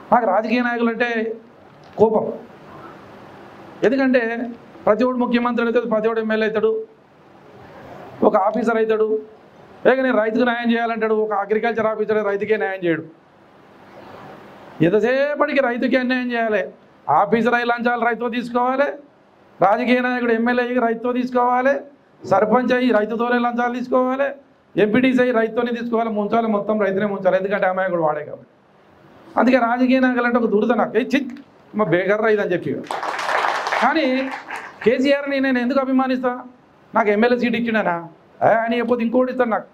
నాకు రాజకీయ నాయకులు అంటే కోపం ఎందుకంటే ప్రతి ఒడు ముఖ్యమంత్రి అవుతాడు ప్రతి ఒడు ఎమ్మెల్యే అవుతాడు ఒక ఆఫీసర్ అవుతాడు లేక నేను రైతుకు న్యాయం చేయాలంటాడు ఒక అగ్రికల్చర్ ఆఫీసర్ రైతుకే న్యాయం చేయడు ఎంతసేపటికి రైతుకి అన్యాయం చేయాలి ఆఫీసర్ అయి లంచాలు రైతుతో తీసుకోవాలి రాజకీయ నాయకుడు ఎమ్మెల్యే అయ్యి రైతుతో తీసుకోవాలి సర్పంచ్ అయ్యి రైతుతోనే లంచాలు తీసుకోవాలి ఎంపీటీసీ అయ్యి రైతుతోనే తీసుకోవాలి ముంచాలి మొత్తం రైతునే ముంచాలి ఎందుకంటే అమాయకుడు వాడే కాబట్టి అందుకే రాజకీయ నాయకులు అంటే ఒక దురద నాకు ఇచ్చి మా బేగర్ రైతు అని చెప్పి కానీ కేసీఆర్ని నేను ఎందుకు అభిమానిస్తా నాకు ఎమ్మెల్యే సీట్ ఇచ్చిండనా ఏ, ఆయన చెప్పొద్దు ఇంకోటి ఇస్తాను నాకు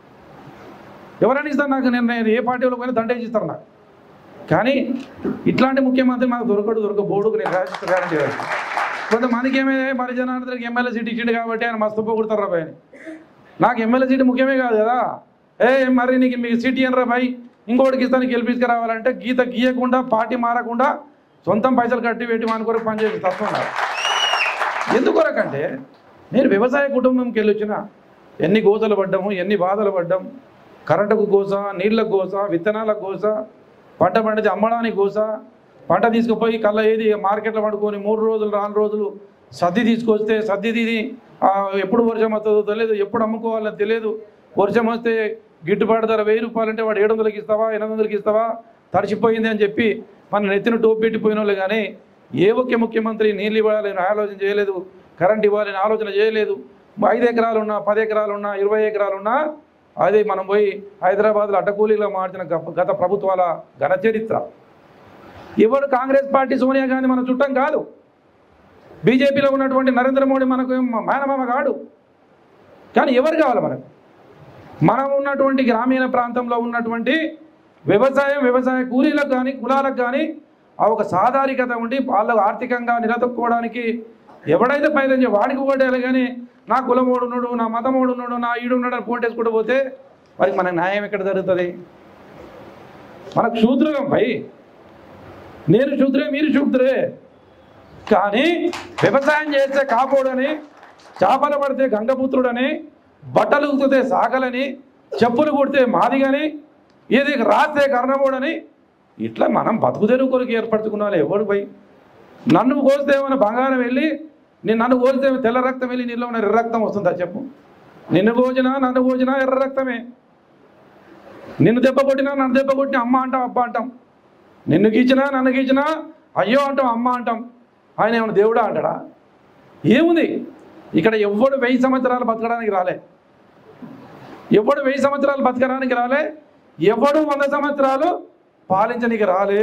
ఎవరైనా ఇస్తారు నాకు నేను నేను ఏ పార్టీలో పోయినా దండేసి ఇస్తారు నాకు కానీ ఇట్లాంటి ముఖ్యమంత్రి మాకు దొరకడు దొరక బోర్డుకు నేను రాజకీయ గ్యారంటీ కొంతమందికి ఏమే మరి జనార్దన్కి ఎమ్మెల్యే సీట్ ఇచ్చిండు కాబట్టి ఆయన మస్తు పోగొడతారు రా భయ్ నాకు ఎమ్మెల్యే సీట్ ముఖ్యమే కాదు కదా ఏ మరి నీకు మీకు సీట్ ఇయ్యను రా భయ్ ఇంకోటికి ఇస్తాను గెలిపించుకురావాలంటే గీత గీయకుండా పార్టీ మారకుండా సొంతం పైసలు కట్టి పెట్టి మన కొరకు పనిచేసి తత్వం నాకు. ఎందుకొరకంటే నేను వ్యవసాయ కుటుంబంకి వెళ్ళి వచ్చిన ఎన్ని గోసలు పడ్డాము ఎన్ని బాధలు పడ్డాం కరెంటుకు గోస నీళ్ళకు గోస విత్తనాలకు గోస పంట పండితే అమ్మడానికి గోస పంట తీసుకుపోయి కళ్ళ ఏది మార్కెట్లో పడుకొని మూడు రోజులు నాలుగు రోజులు సద్ది తీసుకొస్తే సద్ది తిని ఆ, ఎప్పుడు వర్షం వస్తుందో తెలియదు ఎప్పుడు అమ్ముకోవాలో తెలియదు వర్షం వస్తే గిట్టుబాటు ధర వెయ్యి రూపాయలు అంటే వాడు ఏడు వందలకి ఇస్తావా ఎనిమిది వందలకి ఇస్తావా తడిచిపోయింది అని చెప్పి మన నెత్తిన టోపు పెట్టిపోయిన వాళ్ళు కానీ ఏ ఒక్క ముఖ్యమంత్రి నీళ్ళు ఇవ్వాలని ఆలోచన చేయలేదు కరెంట్ ఇవ్వాలని ఆలోచన చేయలేదు ఐదు ఎకరాలు ఉన్నా పది ఎకరాలు ఉన్నా ఇరవై ఎకరాలు ఉన్నా అది మనం పోయి హైదరాబాద్లో అడ్డకూలీలో మార్చిన గ- గత ప్రభుత్వాల ఘన చరిత్ర ఎవరు కాంగ్రెస్ పార్టీ సోనియా గాంధీ మన చుట్టం కాదు బీజేపీలో ఉన్నటువంటి నరేంద్ర మోడీ మనకు ఏం మేనమామ కాడు కానీ ఎవరు కావాలి మనకు మనం ఉన్నటువంటి గ్రామీణ ప్రాంతంలో ఉన్నటువంటి వ్యవసాయం వ్యవసాయ కూలీలకు కానీ కులాలకు కానీ ఆ ఒక సాధారికత ఉండి వాళ్ళకు ఆర్థికంగా నిలదొక్కుకోవడానికి ఎవడైతే పైన వాడికి ఓటేయాలి కానీ నా కులమోడు ఉన్నాడు నా మతమోడు ఉన్నాడు నా ఈడు ఉన్నాడు అని పోటేసుకుంటూ పోతే వారికి మనకు న్యాయం ఎక్కడ జరుగుతుంది మనకు శూద్రం భయ్ నేను శూద్రే మీరు శూద్రే కానీ వ్యవసాయం చేస్తే కాపోడని చేపలు పడితే గంగపుత్రుడని బట్టలు ఉతికితే సాకలని చెప్పులు కుడితే మాదిగని ఏది రాస్తే కర్ణమోడని ఇట్లా మనం బతుకు తెరువు కొరకు ఏర్పరచుకున్న ఎవడు పోయి నన్ను కోస్తే ఏమైనా బంగారం వెళ్ళి నేను నన్ను కోస్తే తెల్ల రక్తం వెళ్ళి నీళ్ళు ఉన్న ఎర్ర రక్తం వస్తుందా చెప్పు నిన్ను కోచినా నన్ను కోచినా ఎర్ర రక్తమే నిన్ను దెబ్బ కొట్టినా నన్ను దెబ్బ కొట్టినా అమ్మ అంటాం అబ్బా అంటాం నిన్ను గీచినా నన్ను గీచినా అయ్యో అంటాం అమ్మ అంటాం ఆయన ఏమైనా దేవుడా అంటాడా ఏముంది ఇక్కడ ఎవ్వడు వెయ్యి సంవత్సరాలు బతకడానికి రాలే ఎవడు వెయ్యి సంవత్సరాలు బతకడానికి రాలే ఎవడు వంద సంవత్సరాలు పాలించనికి రాలే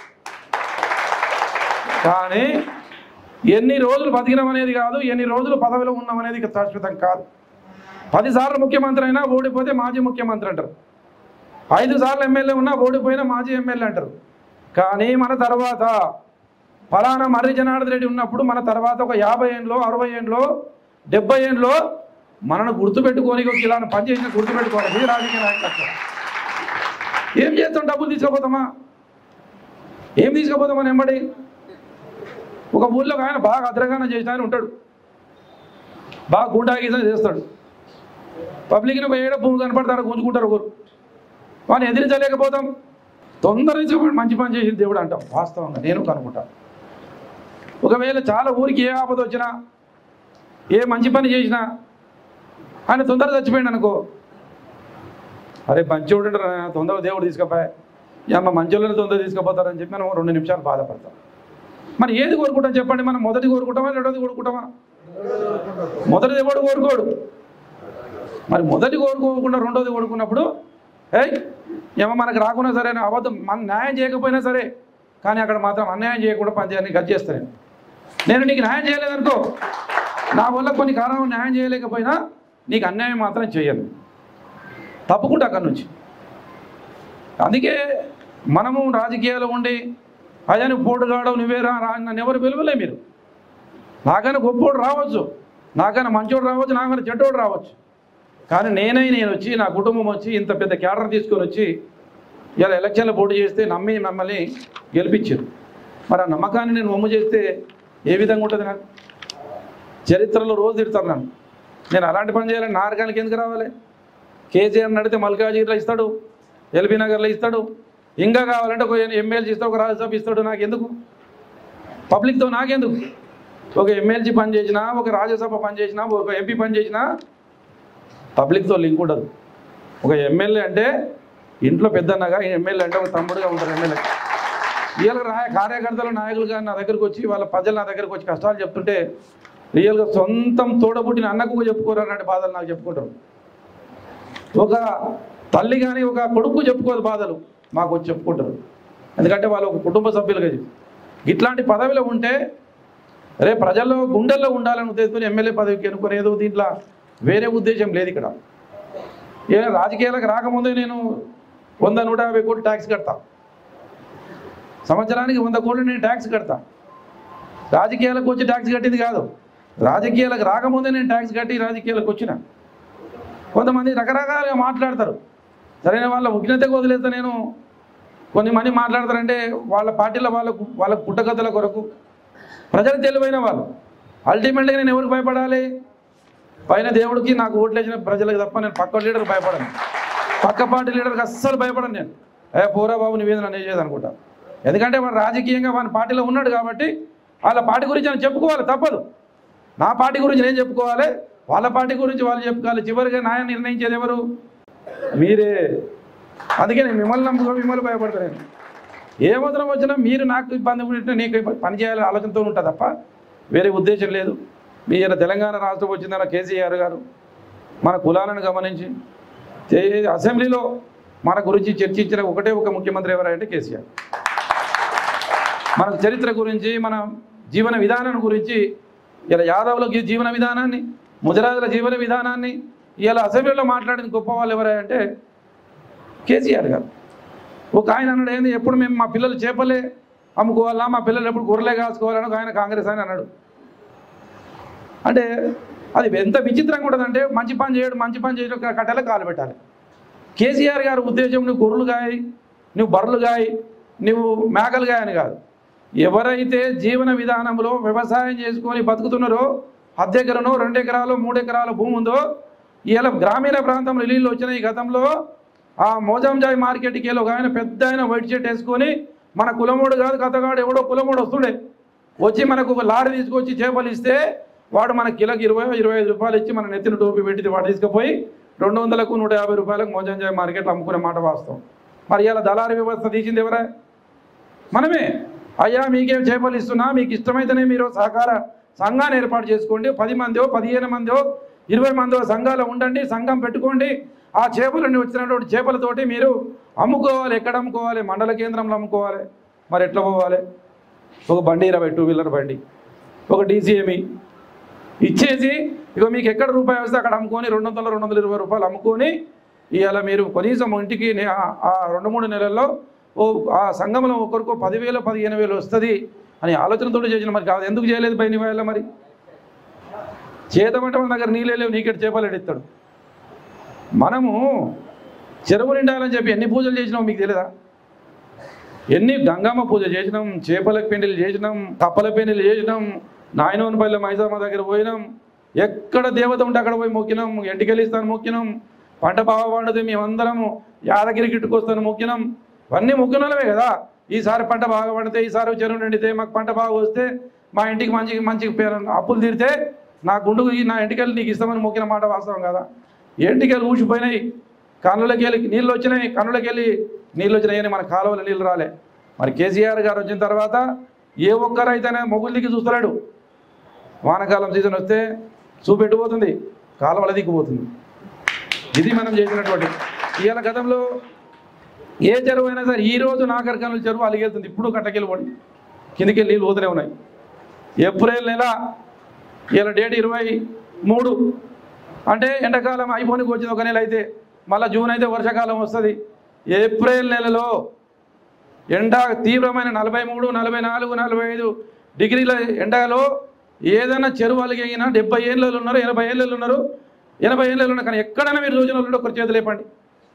కానీ ఎన్ని రోజులు బతికినాం అనేది కాదు ఎన్ని రోజులు పదవిలో ఉన్నాం అనేది ఇక శాశ్వతం కాదు పదిసార్లు ముఖ్యమంత్రి అయినా ఓడిపోతే మాజీ ముఖ్యమంత్రి అంటారు ఐదు సార్లు ఎమ్మెల్యే ఉన్నా ఓడిపోయినా మాజీ ఎమ్మెల్యే అంటారు కానీ మన తర్వాత ఫలానా మర్రి జనార్దన్ రెడ్డి ఉన్నప్పుడు మన తర్వాత ఒక యాభై ఏండ్లో అరవై ఏండ్లో డెబ్బై ఏండ్లో మనను గుర్తుపెట్టుకొని ఒక ఇలా పని చేసిన గుర్తుపెట్టుకోవాలి ఇది రాజకీయ నాయకత్వం ఏం చేస్తాం డబ్బులు తీసుకుపోతామా ఏం తీసుకుపోతామని ఎంబడి ఒక ఊళ్ళో ఒక ఆయన బాగా అద్రగానం చేసిన ఆయన ఉంటాడు బాగా గుండాగీసం చేస్తాడు పబ్లిక్ని ఒక ఏడ పువ్వు కనపడతాడు గుంజుకుంటారు ఒకరు వాడిని ఎదిరించలేకపోతాం తొందర తీసుకుపోయి మంచి పని చేసింది దేవుడు అంటాం వాస్తవంగా నేను కనుక్కుంటాను ఒకవేళ చాలా ఊరికి ఏ ఆపద వచ్చినా ఏ మంచి పని చేసినా ఆయన తొందర చచ్చిపోయింది అనుకో అరే మంచోడు తొందరగా దేవుడు తీసుకుపోయా అమ్మ మంచోళ్ళని తొందర తీసుకుపోతారని చెప్పి మనం రెండు నిమిషాలు బాధపడతాం మరి ఏది కోరుకుంటాం చెప్పండి మనం మొదటి కోరుకుంటామా రెండోది కోరుకుంటామా మొదటిది ఎవడు కోరుకోడు మరి మొదటి కోరుకోకుండా రెండోది కోరుకున్నప్పుడు ఏయ్ ఏమో మనకు రాకున్నా సరే అని అబద్ధం మన న్యాయం చేయకపోయినా సరే కానీ అక్కడ మాత్రం అన్యాయం చేయకుండా పనిచేయాలని గట్ చేస్తాను నేను నీకు న్యాయం చేయలేదనుకో నా వల్ల కొన్ని కారణం న్యాయం చేయలేకపోయినా నీకు అన్యాయం మాత్రం చేయను తప్పుకుంటా అక్కడి నుంచి అందుకే మనము రాజకీయాలు ఉండి అయ్యా నువ్వు పోటుగాడు నువ్వే రా రా అని నన్ను ఎవరు పిలువలే మీరు నాకైనా గొప్పోడు రావచ్చు నాకైనా మంచోడు రావచ్చు నాకైనా చెడ్డోడు రావచ్చు కానీ నేనై నేను వచ్చి నా కుటుంబం వచ్చి ఇంత పెద్ద క్యాడర్ తీసుకొని వచ్చి ఇలా ఎలక్షన్లో పోటీ చేస్తే నమ్మి మమ్మల్ని గెలిపించారు మరి ఆ నమ్మకాన్ని నేను వమ్ము చేస్తే ఏ విధంగా ఉంటుంది నాకు చరిత్రలో రోజు తిడతారు నన్ను నేను అలాంటి పని చేయాలని నారకానికి ఎందుకు రావాలి కేసీఆర్ నడితే మల్కాజిగిరిలో ఇస్తాడు ఎల్బీ నగర్లో ఇస్తాడు ఇంకా కావాలంటే ఒక ఎమ్మెల్సీ ఇస్తాడు ఒక రాజ్యసభ ఇస్తాడు నాకు ఎందుకు పబ్లిక్తో నాకెందుకు ఒక ఎమ్మెల్సీ పని చేసినా ఒక రాజ్యసభ పని చేసినా ఒక ఎంపీ పని చేసినా పబ్లిక్తో లింక్ ఉండదు ఒక ఎమ్మెల్యే అంటే ఇంట్లో పెద్దన్నగా ఎమ్మెల్యే అంటే ఒక తమ్ముడుగా ఉంటారు ఎమ్మెల్యే రియల్గా రా కార్యకర్తలు నాయకులు కానీ నా దగ్గరకు వచ్చి వాళ్ళ ప్రజలు నా దగ్గరకు వచ్చి కష్టాలు చెప్తుంటే రియల్గా సొంతం తోడబుట్టిన అన్నకు చెప్పుకోరు అన్నట్టు బాధలు నాకు చెప్పుకుంటారు ఒక తల్లి కానీ ఒక కొడుకు చెప్పుకోదు బాధలు మాకు వచ్చి చెప్పుకుంటారు ఎందుకంటే వాళ్ళు ఒక కుటుంబ సభ్యులుగా చెప్పి ఇట్లాంటి పదవిలో ఉంటే రే ప్రజల్లో గుండెల్లో ఉండాలని ఉద్దేశంతో ఎమ్మెల్యే పదవికి అనుకుని ఏదో దీంట్లో వేరే ఉద్దేశం లేదు ఇక్కడ ఏ రాజకీయాలకు రాకముందే నేను వంద నూట యాభై కోట్లు ట్యాక్స్ కడతా సంవత్సరానికి వంద కోట్లు నేను ట్యాక్స్ కడతా రాజకీయాలకు వచ్చి ట్యాక్స్ కట్టింది కాదు రాజకీయాలకు రాకముందే నేను ట్యాక్స్ కట్టి రాజకీయాలకు వచ్చిన కొంతమంది రకరకాలుగా మాట్లాడతారు సరైన వాళ్ళ ఉగ్నతకు వదిలేస్తే నేను కొన్ని మంది మాట్లాడతారంటే వాళ్ళ పార్టీల వాళ్ళకు వాళ్ళ పుట్టగతుల కొరకు ప్రజలు తెలివైన వాళ్ళు అల్టిమేట్గా నేను ఎవరికి భయపడాలి పైన దేవుడికి నాకు ఓట్లు వేసిన ప్రజలకు తప్ప నేను పక్క లీడర్కి భయపడను పక్క పార్టీ లీడర్కి అస్సలు భయపడను నేను ఏ పోరా బాబు నువ్వేది నన్ను చేయదు అనుకుంటా ఎందుకంటే వాడు రాజకీయంగా వాని పార్టీలో ఉన్నాడు కాబట్టి వాళ్ళ పార్టీ గురించి నేను చెప్పుకోవాలి తప్పదు నా పార్టీ గురించి నేను చెప్పుకోవాలి వాళ్ళ పార్టీ గురించి వాళ్ళు చెప్పుకోవాలి చివరిగా నాయ నిర్ణయించేది ఎవరు మీరే అందుకే నేను మిమ్మల్ని నమ్ముకో మిమ్మల్ని భయపడతాను నేను ఏ అవసరం వచ్చినా మీరు నాకు ఇబ్బంది ఉంటే నీకు ఇబ్బంది- పని చేయాలని ఆలోచనతో ఉంటా తప్ప వేరే ఉద్దేశం లేదు మీ ఇలా తెలంగాణ రాష్ట్రం వచ్చిందన్న కేసీఆర్ గారు మన కులాలను గమనించి చే- అసెంబ్లీలో మన గురించి చర్చించిన ఒకటే ఒక ముఖ్యమంత్రి ఎవరంటే కేసీఆర్ మన చరిత్ర గురించి మన జీవన విధానం గురించి ఇలా యాదవుల గీ- జీవన విధానాన్ని ముజరాజుల జీవన విధానాన్ని ఇలా అసెంబ్లీలో మాట్లాడిన గొప్ప వాళ్ళు ఎవరంటే కేసీఆర్ గారు ఒక ఆయన అన్నాడు ఏంది ఎప్పుడు మేము మా పిల్లలు చేపలే అమ్ముకోవాలా మా పిల్లలు ఎప్పుడు గొర్రెలే కాసుకోవాలని ఒక ఆయన కాంగ్రెస్ ఆయన అన్నాడు అంటే అది ఎంత విచిత్రంగా ఉంటుందంటే మంచి పని చేయడం మంచి పని చేయడం కట్టెల కాలు పెట్టాలి కేసీఆర్ గారి ఉద్దేశం నువ్వు గొర్రెలు గాయి నువ్వు బర్రెలు గాయి నువ్వు మేకలు గాయ అని కాదు ఎవరైతే జీవన విధానంలో వ్యవసాయం చేసుకొని బతుకుతున్నారో అద్దె ఎకరనో రెండు ఎకరాలు మూడు ఎకరాల భూమి ఉందో ఇలా గ్రామీణ ప్రాంతంలో నీళ్ళు వచ్చిన ఈ గతంలో ఆ మోజాంజాయి మార్కెట్కి వెళ్ళి ఒక ఆయన పెద్ద ఆయన వైట్ షర్ట్ వేసుకొని మన కులమోడు కాదు కథగాడు ఎవడో కులమోడు వస్తుండే వచ్చి మనకు ఒక లారీ తీసుకొచ్చి చేపలు ఇస్తే వాడు మన కిలోకి ఇరవై ఇరవై ఐదు రూపాయలు ఇచ్చి మన నెత్తిన టోపీ పెట్టి వాడు తీసుకుపోయి రెండు వందలకు నూట యాభై రూపాయలకు మోజంజాయి మార్కెట్లో అమ్ముకునే మాట వాస్తవం మరి ఇలా దళారీ వ్యవస్థ తీసింది ఎవరా మనమే అయ్యా మీకేం చేపలు ఇస్తున్నా మీకు ఇష్టమైతేనే మీరు సహకార సంఘాన్ని ఏర్పాటు చేసుకోండి పది మందో పదిహేను మందో ఇరవై మందో సంఘాలు ఉండండి సంఘం పెట్టుకోండి ఆ చేపల వచ్చినటువంటి చేపలతోటి మీరు అమ్ముకోవాలి ఎక్కడ అమ్ముకోవాలి మండల కేంద్రంలో అమ్ముకోవాలి మరి ఎట్లా పోవాలి ఒక బండి ఇరవై టూ వీలర్ బండి ఒక డీసీఎమి ఇచ్చేసి ఇక మీకు ఎక్కడ రూపాయి వస్తే అక్కడ అమ్ముకొని రెండు వందల రెండు వందల ఇరవై రూపాయలు అమ్ముకొని ఇవాళ మీరు కనీసం ఇంటికి నే- ఆ- ఆ రెండు మూడు నెలల్లో ఓ ఆ సంఘంలో ఒకరికి పదివేలు పదిహేను వేలు వస్తుంది అని ఆలోచనతో చేసిన మరి కాదు ఎందుకు చేయలేదు బయని వేళ మరి చేతమంటే మన దగ్గర నీళ్ళే లేవు నీకెట్ చేపలు ఎడిస్తాడు మనము చెరువు నిండాలని చెప్పి ఎన్ని పూజలు చేసినావు మీకు తెలియదా ఎన్ని గంగమ్మ పూజ చేసినాం చేపల పెండిలు చేసినాం కప్పల పెండిలు చేసినాం నాయనోనిపల్లి మైసమ్మ దగ్గర పోయినాం ఎక్కడ దేవత ఉంటే అక్కడ పోయి మొక్కినాం ఎంటికెళ్ళిస్తాను మొక్కినాం పంట బాగా పండుతుంది మేమందరము యాదగిరి గిట్టుకొస్తాను మొక్కినాం అన్నీ మొక్కినోళ్ళమే కదా ఈసారి పంట బాగా పండితే ఈసారి చెరువు నిండితే మాకు పంట బాగా వస్తే మా ఇంటికి మంచి మంచి పేరు అప్పులు తీరితే నా గుండుకు ఈ- నా ఇంటికెళ్ళి నీకు ఇస్తామని మొక్కిన మాట వాస్తవం కదా ఎంటికెళ్ళి ఊసిపోయినాయి కన్నులకి వెళ్ళి నీళ్ళు వచ్చినాయి కన్నులకి వెళ్ళి నీళ్ళు వచ్చినాయని మన కాలువలో నీళ్ళు రాలే మరి కేసీఆర్ గారు వచ్చిన తర్వాత ఏ ఒక్కరైతేనే మొగులు దిక్కి చూస్తలేడు వానాకాలం సీజన్ వస్తే చూపెట్టిపోతుంది కాలువల దిక్కుపోతుంది ఇది మనం చేసినటువంటి ఇవాళ గతంలో ఏ చెరువు అయినా సరే ఈ రోజు నాగరికర్నూలు చెరువు అలిగేస్తుంది ఇప్పుడు కట్టకెళ్ళి పడి కిందికి వెళ్ళి నీళ్ళు పోతూనే ఉన్నాయి ఏప్రిల్ నెల ఇలా డేట్ ఇరవై మూడు అంటే ఎండాకాలం అయిపోనికి వచ్చింది ఒక నెల అయితే మళ్ళీ జూన్ అయితే వర్షాకాలం వస్తుంది ఏప్రిల్ నెలలో ఎండ తీవ్రమైన నలభై మూడు నలభై నాలుగు నలభై ఐదు డిగ్రీల ఎండలో ఏదైనా చెరువు అలిగినా డెబ్బై ఏళ్ళు ఉన్నారు ఎనభై ఏళ్ళు ఉన్నారు ఎనభై ఏళ్ళు ఉన్నారు కానీ ఎక్కడైనా మీరు రోజున ఉంటే ఒకరి చేతులు లేపండి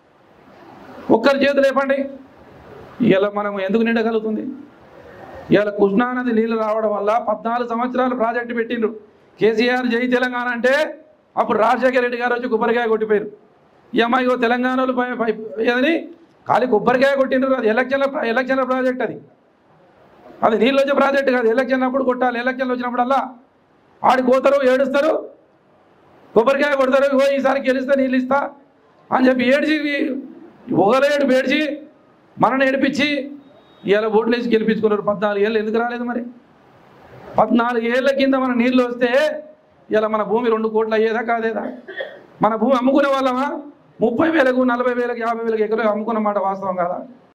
ఒక్కరి చేతులు లేపండి ఇలా మనం ఎందుకు నిండగలుగుతుంది ఇవాళ కృష్ణానది నీళ్ళు రావడం వల్ల పద్నాలుగు సంవత్సరాలు ప్రాజెక్టు పెట్టిండ్రు కేసీఆర్ జై తెలంగాణ అంటే అప్పుడు రాజశేఖర రెడ్డి గారు వచ్చి కొబ్బరికాయ కొట్టిపోయారు ఈ అమ్మాయి తెలంగాణలో పై- పై- ఏదని ఖాళీ కొబ్బరికాయ కొట్టిండ్రు అది ఎలక్షన్ల ఎలక్షన్ల ప్రాజెక్ట్ అది అది నీళ్ళు వచ్చే ప్రాజెక్ట్ కాదు ఎలక్షన్ అప్పుడు కొట్టాలి ఎలక్షన్లు వచ్చినప్పుడల్లా ఆడి పోతారు ఏడుస్తారు కొబ్బరికాయ కొడతారు ఓ ఈసారి గెలిస్తే నీళ్ళు ఇస్తా అని చెప్పి ఏడ్చి ఒకలేడు ఏడ్చి మనని ఏడిపించి ఇవాళ ఓట్లు వేసి గెలిపించుకున్నారు పద్నాలుగు ఏళ్ళు ఎందుకు రాలేదు మరి పద్నాలుగు ఏళ్ళ కింద మన నీళ్ళు వస్తే ఇలా మన భూమి రెండు కోట్లు అయ్యేదా కాదేదా మన భూమి అమ్ముకునే వాళ్ళమా ముప్పై వేలకు నలభై వేలకు యాభై వేలకు ఎకరం అమ్ముకున్న మాట వాస్తవం కాదా